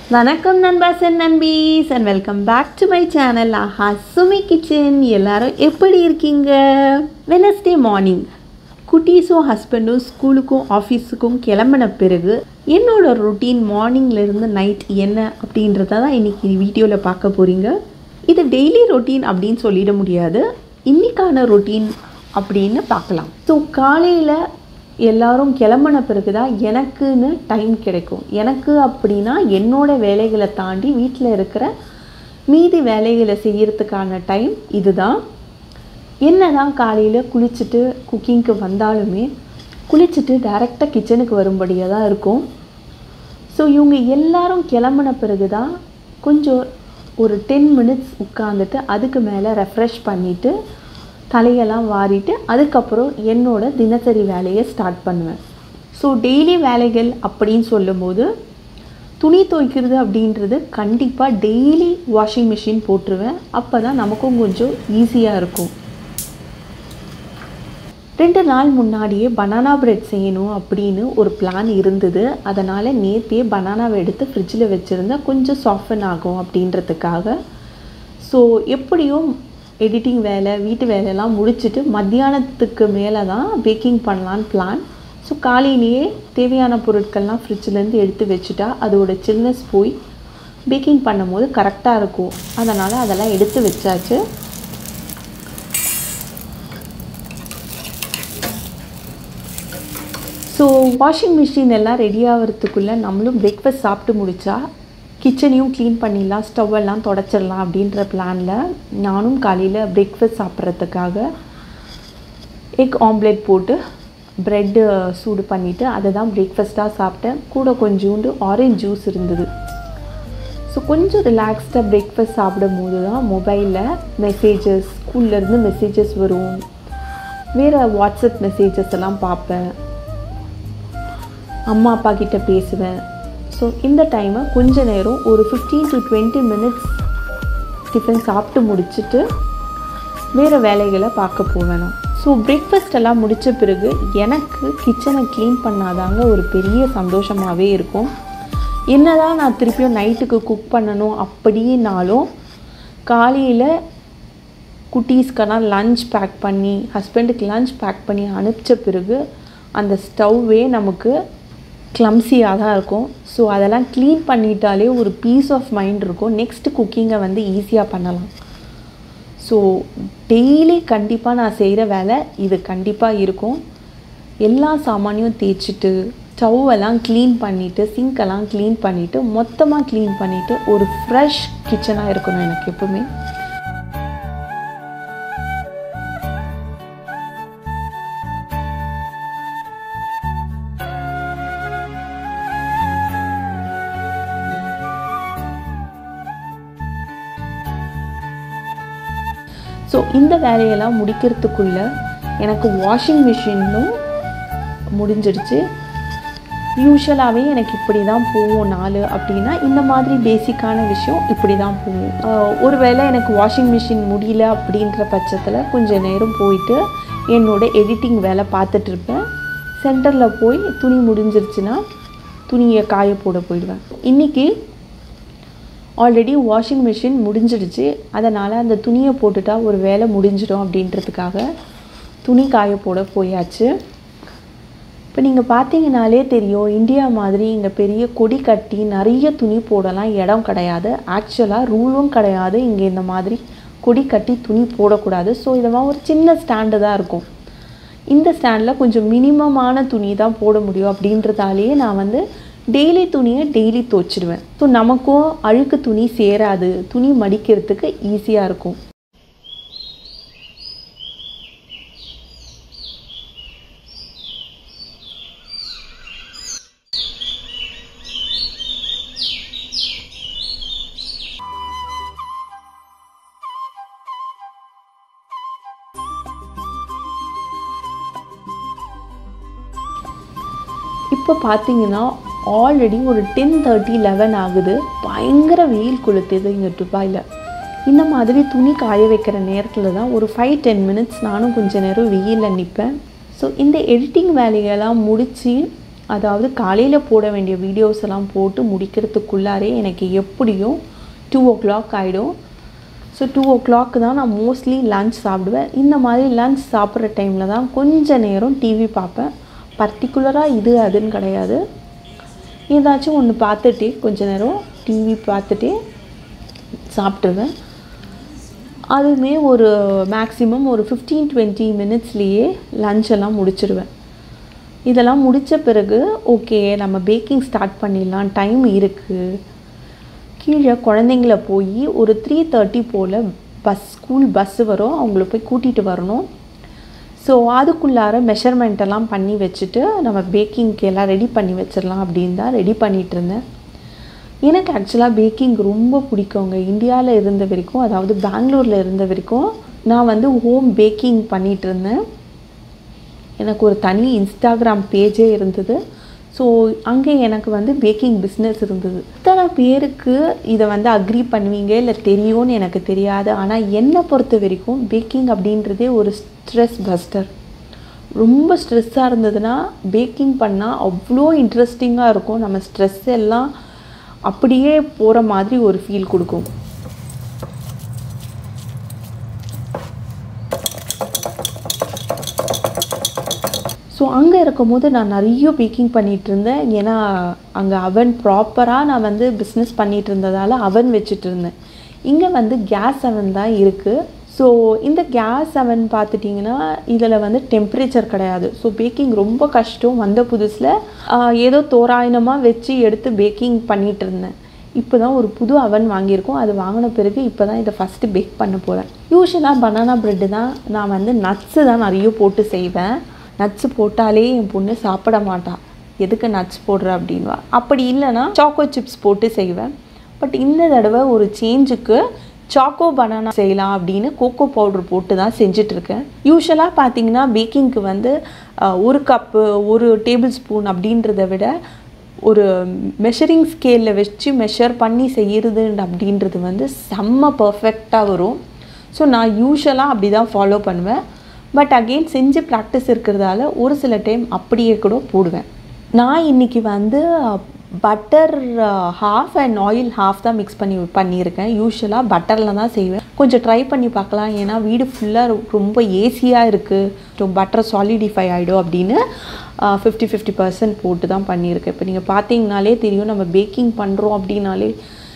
வணக்கம் நண்பாஸ் அண்ட் நண்பீஸ் and welcome back to my channel ஆஹா சுமி கிச்சன் எல்லாரும் எப்படி இருக்கீங்க வெனஸ்டே மார்னிங் குட்டீஸும் ஹஸ்பண்டும் ஸ்கூலுக்கும் ஆஃபீஸுக்கும் கிளம்பின பிறகு என்னோட ரொட்டீன் மார்னிங்லேருந்து நைட் என்ன அப்படின்றத தான் இன்றைக்கி வீடியோவில் பார்க்க போகிறீங்க இது டெய்லி ரொட்டீன் அப்படின்னு சொல்லிட முடியாது இன்றைக்கான ரொட்டீன் அப்படின்னு பார்க்கலாம் ஸோ காலையில் எல்லாரும் கிளம்பின பிறகு தான் எனக்குன்னு டைம் கிடைக்கும் எனக்கு அப்படின்னா என்னோட வேலைகளை தாண்டி வீட்டில் இருக்கிற மீதி வேலைகளை செய்யறதுக்கான டைம் இதுதான் என்ன தான் காலையில் குளிச்சுட்டு குக்கிங்க்கு வந்தாலுமே குளிச்சுட்டு டைரெக்டாக கிச்சனுக்கு வரும்படியாக தான் இருக்கும் ஸோ இவங்க எல்லாரும் கிளம்பின பிறகு தான் கொஞ்சம் ஒரு டென் மினிட்ஸ் உட்காந்துட்டு அதுக்கு மேலே ரெஃப்ரெஷ் பண்ணிவிட்டு தலையெல்லாம் வாரிட்டு அதுக்கப்புறம் என்னோட தினசரி வேலையை ஸ்டார்ட் பண்ணுவேன் ஸோ டெய்லி வேலைகள் அப்படின்னு சொல்லும்போது துணி துவைக்கிறது அப்படின்றது கண்டிப்பாக டெய்லி வாஷிங் மிஷின் போட்டுருவேன் அப்போ தான் நமக்கும் கொஞ்சம் ஈஸியாக இருக்கும் ரெண்டு நாள் முன்னாடியே பனானா பிரெட் செய்யணும் அப்படின்னு ஒரு பிளான் இருந்தது அதனால் நேற்றே பனானாவை எடுத்து ஃப்ரிட்ஜில் வச்சுருந்தேன் கொஞ்சம் சாஃபன் ஆகும் அப்படின்றதுக்காக ஸோ எப்படியும் எடிட்டிங் வேலை வீட்டு வேலையெல்லாம் முடிச்சுட்டு மத்தியானத்துக்கு மேலே தான் பேக்கிங் பண்ணலான்னு பிளான் ஸோ காலையிலேயே தேவையான பொருட்கள்லாம் ஃப்ரிட்ஜிலேருந்து எடுத்து வச்சுட்டா அதோட சில்னஸ் போய் பேக்கிங் பண்ணும்போது கரெக்டாக இருக்கும் அதனால் அதெல்லாம் எடுத்து வச்சாச்சு ஸோ வாஷிங் மிஷின் எல்லாம் ரெடி ஆகிறதுக்குள்ளே நம்மளும் பிரேக்ஃபாஸ்ட் சாப்பிட்டு முடித்தா கிச்சனையும் க்ளீன் பண்ணிடலாம் ஸ்டவ் எல்லாம் தொடச்சிடலாம் அப்படின்ற பிளானில் நானும் காலையில் பிரேக்ஃபாஸ்ட் சாப்பிட்றதுக்காக எக் ஆம்லேட் போட்டு ப்ரெட்டு சூடு பண்ணிவிட்டு அதை தான் பிரேக்ஃபாஸ்ட்டாக சாப்பிட்டேன் கூட கொஞ்சோண்டு ஆரஞ்ச் ஜூஸ் இருந்தது ஸோ கொஞ்சம் ரிலாக்ஸ்டாக பிரேக்ஃபாஸ்ட் சாப்பிடும் போது தான் மொபைலில் மெசேஜஸ் ஸ்கூல்லேருந்து மெசேஜஸ் வரும் வேறு வாட்ஸ்அப் மெசேஜஸ் எல்லாம் பார்ப்பேன் அம்மா அப்பா கிட்ட பேசுவேன் ஸோ இந்த டைமை கொஞ்ச நேரம் ஒரு fifteen to twenty minutes tiffin சாப்பிட்டு முடிச்சுட்டு வேறு வேலைகளை பார்க்க போவேன் நான் ஸோ பிரேக்ஃபாஸ்ட் எல்லாம் முடித்த பிறகு எனக்கு கிச்சனை க்ளீன் பண்ணாதாங்க ஒரு பெரிய சந்தோஷமாகவே இருக்கும் என்னதான் நான் திருப்பியும் நைட்டுக்கு குக் பண்ணணும் அப்படின்னாலும் காலையில் குட்டீஸ்க்கெல்லாம் லஞ்ச் பேக் பண்ணி ஹஸ்பண்டுக்கு லஞ்ச் பேக் பண்ணி அனுப்பிச்ச பிறகு அந்த ஸ்டவ்வே நமக்கு கிளம்ஸியாக தான் இருக்கும் ஸோ அதெல்லாம் க்ளீன் பண்ணிட்டாலே ஒரு பீஸ் ஆஃப் மைண்ட் இருக்கும் நெக்ஸ்ட் குக்கிங்கை வந்து ஈஸியாக பண்ணலாம் ஸோ டெய்லி கண்டிப்பாக நான் செய்கிற வேலை இது கண்டிப்பாக இருக்கும் எல்லா சாமானையும் தேய்ச்சிட்டு ஸ்டவ்வெல்லாம் க்ளீன் பண்ணிவிட்டு சிங்க்கெல்லாம் க்ளீன் பண்ணிவிட்டு மொத்தமாக க்ளீன் பண்ணிவிட்டு ஒரு ஃப்ரெஷ் கிச்சனாக இருக்கணும் எனக்கு எப்பவுமே ஸோ இந்த வேலையெல்லாம் முடிக்கிறதுக்குள்ள எனக்கு வாஷிங் மிஷினும் முடிஞ்சிடுச்சு யூஸ்வலாகவே எனக்கு இப்படி தான் போகும் நாள் அப்படின்னா இந்த மாதிரி பேசிக்கான விஷயம் இப்படி தான் போகும் ஒரு வேளை எனக்கு வாஷிங் மிஷின் முடியல அப்படின்ற பட்சத்தில் கொஞ்சம் நேரம் போயிட்டு என்னோட எடிட்டிங் வேலை பார்த்துட்ருப்பேன் சென்டரில் போய் துணி முடிஞ்சிருச்சுன்னா துணியை காய போட போயிடுவேன் இன்றைக்கி ஆல்ரெடி வாஷிங் மிஷின் முடிஞ்சிடுச்சு அதனால் அந்த துணியை போட்டுட்டா ஒரு வேலை முடிஞ்சிடும் அப்படின்றதுக்காக துணி காய போட போயாச்சு இப்போ நீங்கள் பார்த்தீங்கனாலே தெரியும் இந்தியா மாதிரி இங்கே பெரிய கொடி கட்டி நிறைய துணி போடலாம் இடம் கிடையாது ஆக்சுவலாக ரூலும் கிடையாது இங்கே இந்த மாதிரி கொடி கட்டி துணி போடக்கூடாது ஸோ இதை மாதிரி ஒரு சின்ன ஸ்டாண்டு தான் இருக்கும் இந்த ஸ்டாண்டில் கொஞ்சம் மினிமமான துணி தான் போட முடியும் அப்படின்றதாலேயே நான் வந்து டெய்லி துணியை டெய்லி துவைச்சிடுவேன் ஸோ நமக்கும் அழுக்கு துணி சேராது துணி மடிக்கிறதுக்கு ஈஸியாக இருக்கும் இப்போ பார்த்தீங்கன்னா ஆல்ரெடி ஒரு டென் தேர்ட்டி லெவன் ஆகுது பயங்கர வெயில் கொளுத்துது இங்கே துபாயில் இந்த மாதிரி துணி காய வைக்கிற நேரத்தில் தான் ஒரு ஃபைவ் டென் மினிட்ஸ் நானும் கொஞ்ச நேரம் வெயிலில் நிற்பேன் ஸோ இந்த எடிட்டிங் வேலையெல்லாம் முடித்து அதாவது காலையில் போட வேண்டிய வீடியோஸ் எல்லாம் போட்டு முடிக்கிறதுக்குள்ளாரே எனக்கு எப்படியும் டூ ஓ கிளாக் ஆகிடும் ஸோ டூ ஓ கிளாக்கு தான் நான் மோஸ்ட்லி லன்ச் சாப்பிடுவேன் இந்த மாதிரி லன்ச் சாப்பிட்ற டைமில் தான் கொஞ்ச நேரம் டிவி பார்ப்பேன் பர்டிகுலராக இது அதுன்னு கிடையாது ஏதாச்சும் ஒன்று பார்த்துட்டே கொஞ்ச நேரம் டிவி பார்த்துட்டே சாப்பிட்ருவேன் அதுவுமே ஒரு மேக்ஸிமம் ஒரு ஃபிஃப்டீன் டுவெண்ட்டி மினிட்ஸ்லேயே லஞ்ச் எல்லாம் முடிச்சிடுவேன் இதெல்லாம் முடித்த பிறகு ஓகே நம்ம பேக்கிங் ஸ்டார்ட் பண்ணிடலாம் டைம் இருக்குது கீழே குழந்தைங்கள போய் ஒரு த்ரீ தேர்ட்டி போல் பஸ் ஸ்கூல் பஸ்ஸு வரும் அவங்கள போய் கூட்டிகிட்டு வரணும் ஸோ அதுக்குள்ளார மெஷர்மெண்ட் எல்லாம் பண்ணி வச்சுட்டு நம்ம பேக்கிங்க்கு எல்லாம் ரெடி பண்ணி வச்சிடலாம் அப்படின்னு தான் ரெடி பண்ணிகிட்டு இருந்தேன் எனக்கு ஆக்சுவலாக பேக்கிங் ரொம்ப பிடிக்குங்க இந்தியாவில் இருந்த வரைக்கும் அதாவது பெங்களூரில் இருந்த வரைக்கும் நான் வந்து ஹோம் பேக்கிங் பண்ணிகிட்டு இருந்தேன் எனக்கு ஒரு தனி இன்ஸ்டாகிராம் பேஜே இருந்தது ஸோ அங்கே எனக்கு வந்து பேக்கிங் பிஸ்னஸ் இருந்தது இத்தனை பேருக்கு இதை வந்து அக்ரி பண்ணுவீங்க இல்லை தெரியும்னு எனக்கு தெரியாது ஆனால் என்னை பொறுத்த வரைக்கும் பேக்கிங் அப்படின்றதே ஒரு ஸ்ட்ரெஸ் பஸ்டர் ரொம்ப ஸ்ட்ரெஸ்ஸாக இருந்ததுன்னா பேக்கிங் பண்ணால் அவ்வளோ இன்ட்ரெஸ்டிங்காக இருக்கும் நம்ம ஸ்ட்ரெஸ் எல்லாம் அப்படியே போகிற மாதிரி ஒரு ஃபீல் கொடுக்கும் ஸோ அங்கே இருக்கும்போது நான் நிறைய பேக்கிங் பண்ணிகிட்டு இருந்தேன் ஏன்னா அங்கே அவன் ப்ராப்பராக நான் வந்து பிஸ்னஸ் பண்ணிகிட்டு இருந்ததால் அவன் வச்சுட்டு இருந்தேன் இங்கே வந்து கேஸ் அவன் தான் இருக்குது ஸோ இந்த கேஸ் அவன் பார்த்துட்டிங்கன்னா இதில் வந்து டெம்பரேச்சர் கிடையாது ஸோ பேக்கிங் ரொம்ப கஷ்டம் வந்த புதுசில் ஏதோ தோராயமாக வச்சு எடுத்து பேக்கிங் பண்ணிகிட்டு இருந்தேன் இப்போ தான் ஒரு புது அவன் வாங்கியிருக்கோம் அது வாங்கின பிறகு இப்போ தான் இதை ஃபஸ்ட்டு பேக் பண்ண போகிறேன் யூஸ்வலாக பனானா ப்ரெட்டு தான் நான் வந்து நட்ஸு தான் நிறைய போட்டு செய்வேன் நட்ஸ் போட்டாலே என் பொண்ணு சாப்பிட மாட்டான் எதுக்கு நட்ஸ் போடுற அப்படின்வா அப்படி இல்லைன்னா சாக்கோ சிப்ஸ் போட்டு செய்வேன் பட் இந்த தடவை ஒரு சேஞ்சுக்கு சாக்கோ பனானா செய்யலாம் அப்படின்னு கோகோ பவுடர் போட்டு தான் செஞ்சிட்ருக்கேன் யூஸ்வலாக பார்த்தீங்கன்னா பேக்கிங்க்கு வந்து ஒரு கப்பு ஒரு டேபிள் ஸ்பூன் அப்படின்றத விட ஒரு மெஷரிங் ஸ்கேலில் வச்சு மெஷர் பண்ணி செய்கிறது அப்படின்றது வந்து செம்ம பர்ஃபெக்டாக வரும் ஸோ நான் யூஸ்வலாக அப்படி தான் ஃபாலோ பண்ணுவேன் பட் அகெயின் செஞ்சு ப்ராக்டிஸ் இருக்கிறதால ஒரு சில டைம் அப்படியே கூட போடுவேன் நான் இன்றைக்கி வந்து butter half and oil half தான் மிக்ஸ் பண்ணி பண்ணியிருக்கேன் யூஸ்வலாக பட்டரில் தான் செய்வேன் கொஞ்சம் ட்ரை பண்ணி பார்க்கலாம் ஏன்னா வீடு ஃபுல்லாக ரொம்ப ஏசியாக இருக்குது பட்டர் சாலிடிஃபை ஆகிடும் அப்படின்னு ஃபிஃப்டி ஃபிஃப்டி பர்சன்ட் போட்டு தான் பண்ணியிருக்கேன் இப்போ நீங்கள் பார்த்தீங்கனாலே தெரியும் நம்ம பேக்கிங் பண்ணுறோம் அப்படின்னாலே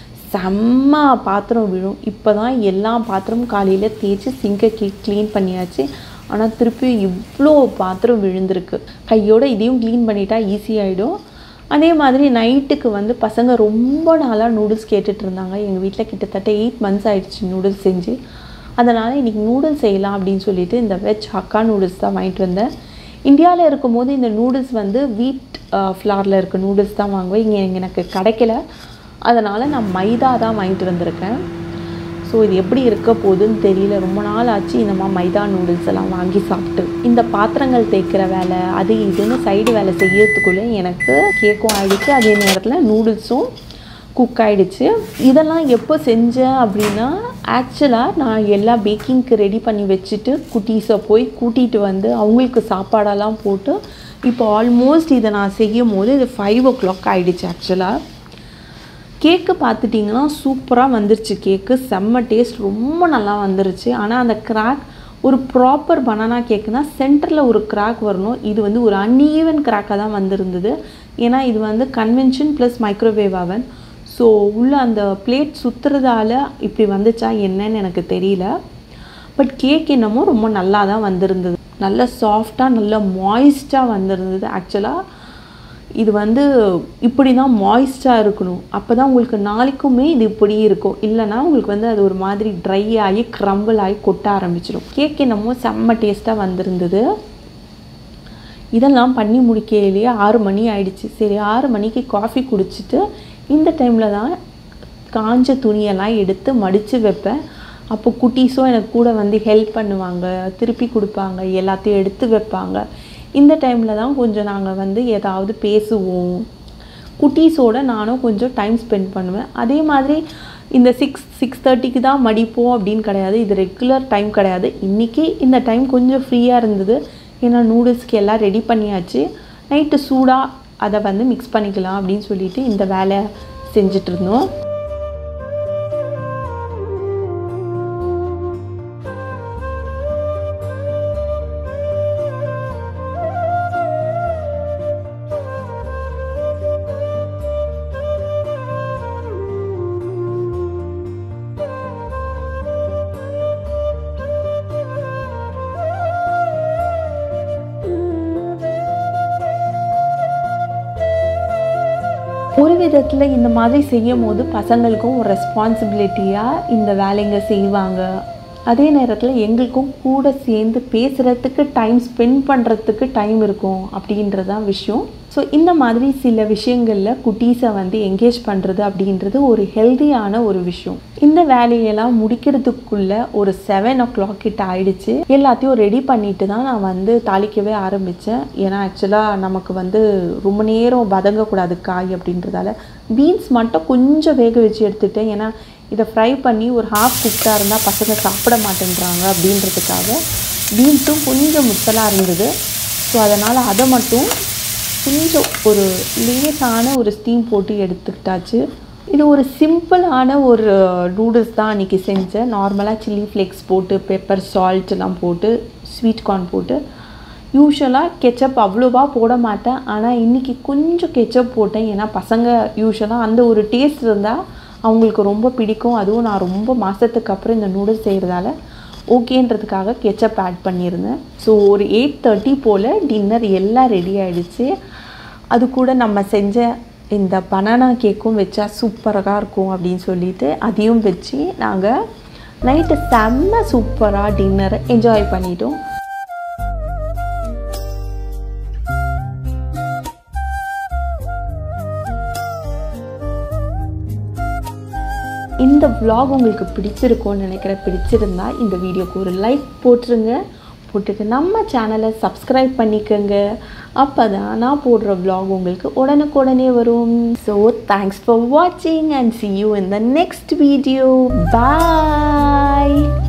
செம்ம பாத்திரம் விழும் இப்போ தான் எல்லா பாத்திரமும் காலையில் தேய்ச்சி சிங்கை கீ க்ளீன் பண்ணியாச்சு ஆனால் திருப்பி இவ்வளோ பாத்திரம் விழுந்திருக்கு கையோடு இதையும் க்ளீன் பண்ணிட்டா ஈஸியாகிடும் அதே மாதிரி நைட்டுக்கு வந்து பசங்க ரொம்ப நாளாக நூடுல்ஸ் கேட்டுட்டு இருந்தாங்க எங்கள் வீட்டில் கிட்டத்தட்ட எயிட் மந்த்ஸ் ஆயிடுச்சு நூடுல்ஸ் செஞ்சு அதனால் இன்றைக்கி நூடுல்ஸ் செய்யலாம் அப்படின்னு சொல்லிட்டு இந்த வெஜ் ஹக்கா நூடுல்ஸ் தான் வாங்கிட்டு வந்தேன் இந்தியாவில் இருக்கும்போது இந்த நூடுல்ஸ் வந்து வீட் ஃப்ளாரில் இருக்க நூடுல்ஸ் தான் வாங்குவேன் இங்கே எனக்கு கிடைக்கல அதனால் நான் மைதா தான் வாங்கிட்டு வந்திருக்கேன் ஸோ இது எப்படி இருக்க போகுதுன்னு தெரியல ரொம்ப நாள் ஆச்சு இந்த மாதிரி மைதா நூடுல்ஸ் எல்லாம் வாங்கி சாப்பிட்டு இந்த பாத்திரங்கள் தேய்க்கிற வேலை அது இதுன்னு சைடு வேலை செய்யறதுக்குள்ளே எனக்கு கேக்கும் ஆயிடுச்சு அதே நேரத்தில் நூடுல்ஸும் குக் ஆகிடுச்சு இதெல்லாம் எப்போ செஞ்சேன் அப்படின்னா ஆக்சுவலாக நான் எல்லா பேக்கிங்க்கு ரெடி பண்ணி வச்சுட்டு குட்டீஸை போய் கூட்டிகிட்டு வந்து அவங்களுக்கு சாப்பாடெல்லாம் போட்டு இப்போ ஆல்மோஸ்ட் இதை நான் செய்யும் போது இது ஃபைவ் ஓ கிளாக் ஆகிடுச்சு ஆக்சுவலாக கேக்கு பார்த்துட்டிங்கன்னா சூப்பராக வந்துருச்சு கேக்கு செம்ம டேஸ்ட் ரொம்ப நல்லா வந்துருச்சு ஆனால் அந்த கிராக் ஒரு ப்ராப்பர் பனானா கேக்குனா சென்டரில் ஒரு கிராக் வரணும் இது வந்து ஒரு அன்ஈவன் கிராக்காக தான் வந்திருந்தது ஏன்னா இது வந்து convection plus microwave oven so உள்ள அந்த பிளேட் சுற்றுறதால இப்படி வந்துச்சா என்னன்னு எனக்கு தெரியல பட் கேக் என்னமோ ரொம்ப நல்லா தான் வந்திருந்தது நல்ல சாஃப்டாக நல்ல மாய்ஸ்டாக வந்திருந்தது ஆக்சுவலாக இது வந்து இப்படி தான் மாய்ஸ்டாக இருக்கணும் அப்போ தான் உங்களுக்கு நாளைக்குமே இது இப்படி இருக்கும் இல்லைனா உங்களுக்கு வந்து அது ஒரு மாதிரி ட்ரை ஆகி க்ரம்பிள் ஆகி கொட்ட ஆரம்பிச்சிடும் கேக் என்னமோ செம்ம டேஸ்ட்டாக வந்திருந்தது இதெல்லாம் பண்ணி முடிக்கையிலேயே ஆறு மணி ஆயிடுச்சு சரி ஆறு மணிக்கு காஃபி குடிச்சிட்டு இந்த டைமில் தான் காஞ்ச துணியெல்லாம் எடுத்து மடித்து வைப்பேன் அப்போ குட்டீஸும் எனக்கு கூட வந்து ஹெல்ப் பண்ணுவாங்க திருப்பி கொடுப்பாங்க எல்லாத்தையும் எடுத்து வைப்பாங்க இந்த டைமில் தான் கொஞ்சம் நாங்கள் வந்து ஏதாவது பேசுவோம் குட்டீஸோட நானும் கொஞ்சம் டைம் ஸ்பெண்ட் பண்ணுவேன் அதே மாதிரி இந்த சிக்ஸ் சிக்ஸ் தேர்ட்டிக்கு தான் மடிப்போம் அப்படின்னு கிடையாது இது ரெகுலர் டைம் கிடையாது இன்றைக்கி இந்த டைம் கொஞ்சம் ஃப்ரீயாக இருந்தது ஏன்னா நூடுல்ஸ்க்கு எல்லாம் ரெடி பண்ணியாச்சு நைட்டு சூடாக அதை வந்து மிக்ஸ் பண்ணிக்கலாம் அப்படின்னு சொல்லிட்டு இந்த வேலை செஞ்சுட்டு இருந்தோம் ஒரு விதத்தில் இந்த மாதிரி செய்யும் போது பசங்களுக்கும் ஒரு ரெஸ்பான்சிபிலிட்டியாக இந்த வேலைங்க செய்வாங்க அதே நேரத்தில் எங்களுக்கும் கூட சேர்ந்து பேசுகிறதுக்கு டைம் ஸ்பெண்ட் பண்ணுறதுக்கு டைம் இருக்கும் அப்படின்றதான் விஷயம் ஸோ இந்த மாதிரி சில விஷயங்களில் குட்டீஸை வந்து என்கேஜ் பண்ணுறது அப்படின்றது ஒரு ஹெல்தியான ஒரு விஷயம் இந்த வேலையெல்லாம் முடிக்கிறதுக்குள்ளே ஒரு செவன் ஓ கிளாக் கிட்ட ஆயிடுச்சு எல்லாத்தையும் ரெடி பண்ணிட்டு தான் நான் வந்து தாளிக்கவே ஆரம்பித்தேன் ஏன்னா ஆக்சுவலாக நமக்கு வந்து ரொம்ப நேரம் வதங்கக்கூடாது காய் அப்படின்றதால பீன்ஸ் மட்டும் கொஞ்சம் வேக வச்சு எடுத்துட்டேன் ஏன்னா இதை ஃப்ரை பண்ணி ஒரு ஹாஃப் குக்காக இருந்தால் பசங்க சாப்பிட மாட்டேன்றாங்க அப்படின்றதுக்காக பீன்ஸும் கொஞ்சம் முத்தலாக இருந்தது ஸோ அதனால் அதை மட்டும் கொஞ்சம் ஒரு லேசான ஒரு ஸ்டீம் போட்டு எடுத்துக்கிட்டாச்சு இது ஒரு சிம்பிளான ஒரு நூடுல்ஸ் தான் அன்றைக்கி செஞ்சேன் நார்மலாக சில்லி ஃப்ளேக்ஸ் போட்டு பெப்பர் சால்ட்லாம் போட்டு ஸ்வீட் கார்ன் போட்டு யூஸ்வலாக கெச்சப் அவ்வளோவா போட மாட்டேன் ஆனால் இன்றைக்கி கொஞ்சம் கெச்சப் போட்டேன் ஏன்னா பசங்க யூஸ்வலாக அந்த ஒரு டேஸ்ட் இருந்தால் அவங்களுக்கு ரொம்ப பிடிக்கும் அதுவும் நான் ரொம்ப மாதத்துக்கு அப்புறம் இந்த நூடுல்ஸ் செய்கிறதால ஓகேன்றதுக்காக கெச்சப் ஆட் பண்ணியிருந்தேன் ஸோ ஒரு எயிட் தேர்ட்டி போல் டின்னர் எல்லாம் ரெடி ஆகிடுச்சு அது கூட நம்ம செஞ்ச இந்த பனானா கேக்கும் வச்சா சூப்பராக இருக்கும் அப்படின்னு சொல்லிட்டு அதையும் வச்சு நாங்கள் நைட்டு செம்ம சூப்பராக டின்னரை என்ஜாய் பண்ணிட்டோம் இந்த vlog உங்களுக்கு பிடிச்சிருக்கும்னு நினைக்கிறேன் பிடிச்சிருந்தா இந்த வீடியோக்கு ஒரு லைக் போட்டுருங்க போட்டுட்டு நம்ம சேனலை சப்ஸ்கிரைப் பண்ணிக்கோங்க அப்போ தான் நான் போடுற vlog உங்களுக்கு உடனுக்குடனே வரும் ஸோ தேங்க்ஸ் ஃபார் வாட்சிங் and see you in the next video bye